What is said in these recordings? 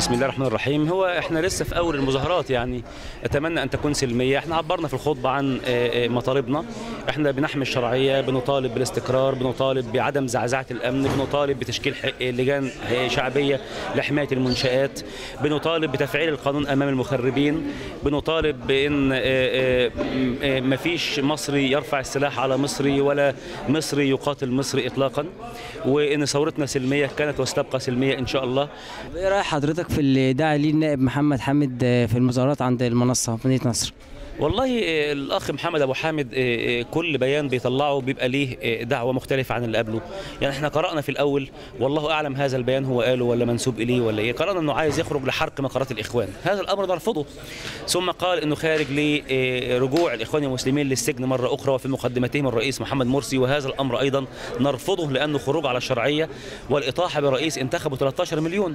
بسم الله الرحمن الرحيم هو احنا لسه في اول المظاهرات يعني اتمنى ان تكون سلميه احنا عبرنا في الخطبه عن آه، آه، مطالبنا احنا بنحمي الشرعيه بنطالب بالاستقرار بنطالب بعدم زعزعه الامن بنطالب بتشكيل ح- لجان آه، شعبيه لحمايه المنشات بنطالب بتفعيل القانون امام المخربين بنطالب بان آه، آه، م- آه، مفيش مصري يرفع السلاح على مصري ولا مصري يقاتل مصري اطلاقا وان ثورتنا سلميه كانت وستبقى سلميه ان شاء الله ايه راي حضرتك في اللي دعا ليه النائب محمد حامد آه، في المظاهرات عند المنصه في مدينه نصر والله آه، الاخ محمد ابو حامد آه، آه، كل بيان بيطلعه بيبقى ليه آه، دعوه مختلفه عن اللي قبله يعني احنا قرانا في الاول والله اعلم هذا البيان هو قاله ولا منسوب اليه ولا ايه قرانا انه عايز يخرج لحرق مقرات الاخوان هذا الامر نرفضه ثم قال انه خارج لرجوع الاخوان المسلمين للسجن مره اخرى وفي مقدمتهم الرئيس محمد مرسي وهذا الامر ايضا نرفضه لانه خروج على الشرعيه والاطاحه برئيس انتخبه 13 مليون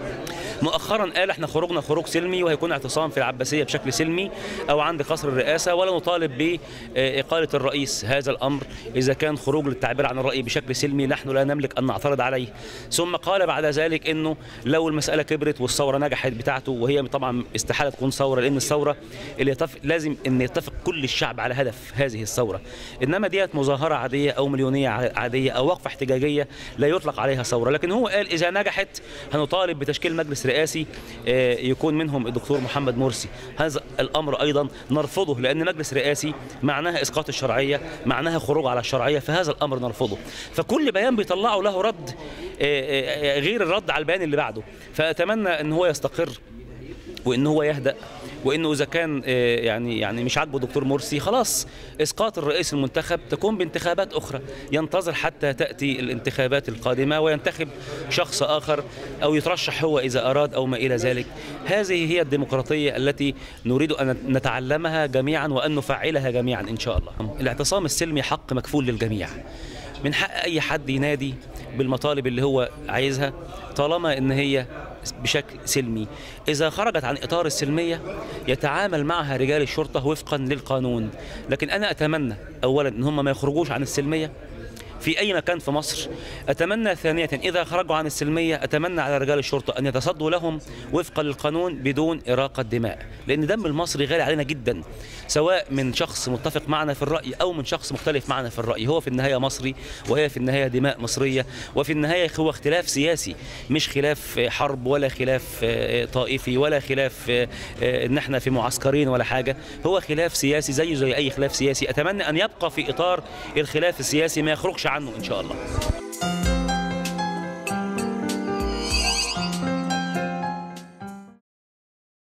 مؤخرا قال احنا خروجنا خروج سلمي وهيكون اعتصام في العباسيه بشكل سلمي او عند قصر الرئاسه ولا نطالب باقاله الرئيس هذا الامر اذا كان خروج للتعبير عن الراي بشكل سلمي نحن لا نملك ان نعترض عليه ثم قال بعد ذلك انه لو المساله كبرت والثوره نجحت بتاعته وهي طبعا استحاله تكون ثوره لان الثوره اللي يتفق لازم ان يتفق كل الشعب على هدف هذه الثوره انما ديت مظاهره عاديه او مليونيه عاديه او وقفه احتجاجيه لا يطلق عليها ثوره لكن هو قال اذا نجحت هنطالب بتشكيل مجلس رئاسي آه، يكون منهم الدكتور محمد مرسي هذا الامر ايضا نرفضه لان مجلس رئاسي معناها اسقاط الشرعيه معناها خروج على الشرعيه فهذا الامر نرفضه فكل بيان بيطلعه له رد آه، آه، غير الرد على البيان اللي بعده فاتمنى ان هو يستقر وان هو يهدأ وانه اذا كان آه، يعني يعني مش عاجبه دكتور مرسي خلاص اسقاط الرئيس المنتخب تكون بانتخابات اخرى ينتظر حتى تاتي الانتخابات القادمه وينتخب شخص اخر او يترشح هو اذا اراد او ما الى ذلك هذه هي الديمقراطيه التي نريد ان نتعلمها جميعا وان نفعلها جميعا ان شاء الله الاعتصام السلمي حق مكفول للجميع من حق اي حد ينادي بالمطالب اللي هو عايزها طالما ان هي بشكل سلمي إذا خرجت عن إطار السلمية يتعامل معها رجال الشرطة وفقا للقانون لكن أنا أتمنى أولا أن هم ما يخرجوش عن السلمية في أي مكان في مصر أتمنى ثانية إذا خرجوا عن السلمية أتمنى على رجال الشرطة أن يتصدوا لهم وفقا للقانون بدون إراقة دماء لأن دم المصري غالي علينا جدا سواء من شخص متفق معنا في الرأي أو من شخص مختلف معنا في الرأي هو في النهاية مصري وهي في النهاية دماء مصرية وفي النهاية هو اختلاف سياسي مش خلاف حرب ولا خلاف آه، طائفي ولا خلاف آه، آه، ان احنا في معسكرين ولا حاجة هو خلاف سياسي زيه زي أي خلاف سياسي أتمنى أن يبقى في إطار الخلاف السياسي ما يخرجش عنه إن شاء الله